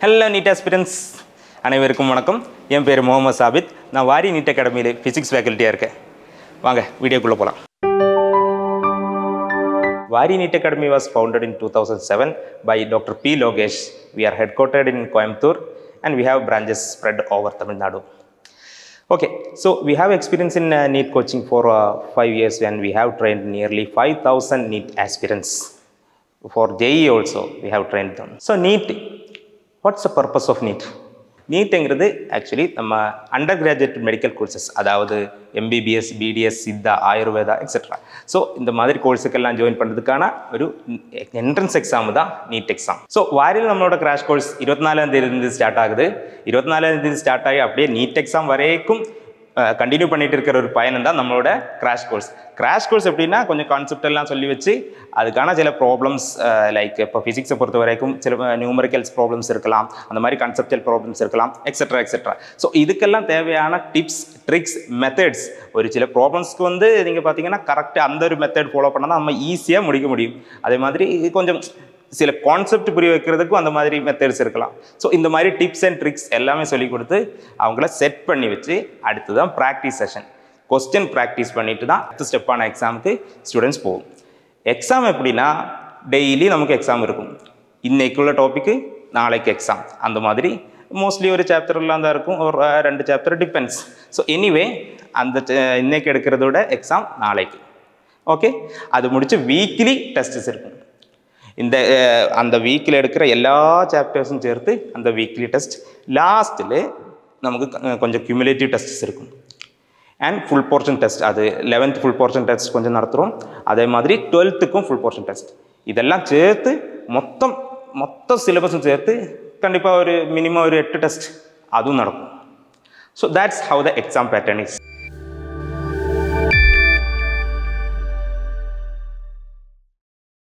Hello NEET aspirants அனைவருக்கும் வணக்கம் என் பேர் முகமது சாபித் நான் வாரி நீட் அகாடமியில் ஃபிசிக்ஸ் ஃபேக்கல்ட்டியாக இருக்கேன் வாங்க வீடியோக்குள்ளே போகலாம் Vari NEET Academy was founded in 2007 by Dr. P. Logesh. We are headquartered in Coimbatore and we have branches spread over Tamil Nadu. Okay, so we have experience in uh, NEET coaching for uh, five years and we have trained nearly 5,000 NEET aspirants. For JE also, we have trained them. So NEET, what's the purpose of NEET? நீட்டுங்கிறது actually நம்ம undergraduate medical courses அதாவது MBBS BDS Siddha Ayurveda etcetera so இந்த மாதிரி கோர்ஸுக்கெல்லாம் join பண்ணுறதுக்கான ஒரு entrance exam தான் NEET exam so வாரில் நம்மளோட கிராஷ் கோர்ஸ் இருபத்தினாலாம் தேதி ஸ்டார்ட் ஆகுது இருபத்தினாலாம் தேதி ஸ்டார்ட் ஆகி அப்படியே நீட் எக்ஸாம் வரைக்கும் கண்டினியூ பண்ணிட்டு இருக்கிற ஒரு பயணம் தான் நம்மளோட கிராஷ் கோர்ஸ் கிராஷ் கோர்ஸ் எப்படின்னா கொஞ்சம் கான்செப்ட் எல்லாம் சொல்லி வச்சு அதுக்கான சில ப்ராப்ளம்ஸ் லைக் இப்போ ஃபிசிக்ஸை பொறுத்த வரைக்கும் சில நியூமரிக்கல்ஸ் ப்ராப்ளம்ஸ் இருக்கலாம் அந்த மாதிரி கான்செப்டல் ப்ராப்ளம்ஸ் இருக்கலாம் எக்ஸெட்ரா எக்ஸெட்ரா ஸோ இதுக்கெல்லாம் தேவையான டிப்ஸ் ட்ரிக்ஸ் மெத்தட்ஸ் ஒரு சில ப்ராப்ளம்ஸ்க்கு வந்து நீங்கள் பார்த்தீங்கன்னா கரெக்டாக அந்த ஒரு மெத்தட் ஃபாலோ பண்ணால் தான் நம்ம ஈஸியாக முடிக்க முடியும் அதே மாதிரி கொஞ்சம் சில கான்செப்ட் புரிய வைக்கிறதுக்கும் அந்த மாதிரி மெத்தட்ஸ் இருக்கலாம் ஸோ இந்த மாதிரி டிப்ஸ் அண்ட் ட்ரிக்ஸ் எல்லாமே சொல்லி கொடுத்து அவங்கள செட் பண்ணி வச்சு அடுத்து தான் ப்ராக்டிஸ் செஷன் கொஸ்டின் ப்ராக்டிஸ் பண்ணிட்டு தான் அடுத்த ஸ்டெப்பான எக்ஸாமுக்கு ஸ்டூடெண்ட்ஸ் போகும் எக்ஸாம் எப்படின்னா டெய்லி நமக்கு எக்ஸாம் இருக்கும் இன்னைக்குள்ள டாப்பிக்கு நாளைக்கு எக்ஸாம் அந்த மாதிரி மோஸ்ட்லி ஒரு சாப்டர்லாம் தான் இருக்கும் ஒரு அஹ், ரெண்டு சாப்டர் டிபெண்ட்ஸ் ஸோ எனிவே அந்த ட- இன்னைக்கு எடுக்கிறதோட எக்ஸாம் நாளைக்கு ஓகே அது முடிச்சு வீக்லி டெஸ்ட்ஸ் இருக்கும் இந்த அஹ், அந்த வீக்கில் எடுக்கிற எல்லா சாப்டர்ஸும் சேர்த்து அந்த வீக்லி டெஸ்ட் லாஸ்ட்டில் நமக்கு க- கொஞ்சம் cumulative டெஸ்ட்ஸ் இருக்கும் அண்ட் ஃபுல் போர்ஷன் டெஸ்ட் அது லெவன்த் ஃபுல் போர்ஷன் டெஸ்ட் கொஞ்சம் நடத்துகிறோம் அதே மாதிரி டுவெல்த்துக்கும் ஃபுல் போர்ஷன் டெஸ்ட் இதெல்லாம் சேர்த்து மொத்தம் மொத்த சிலபஸும் சேர்த்து கண்டிப்பாக ஒரு மினிமம் ஒரு எட்டு டெஸ்ட் அதுவும் நடக்கும் so that's how the exam pattern is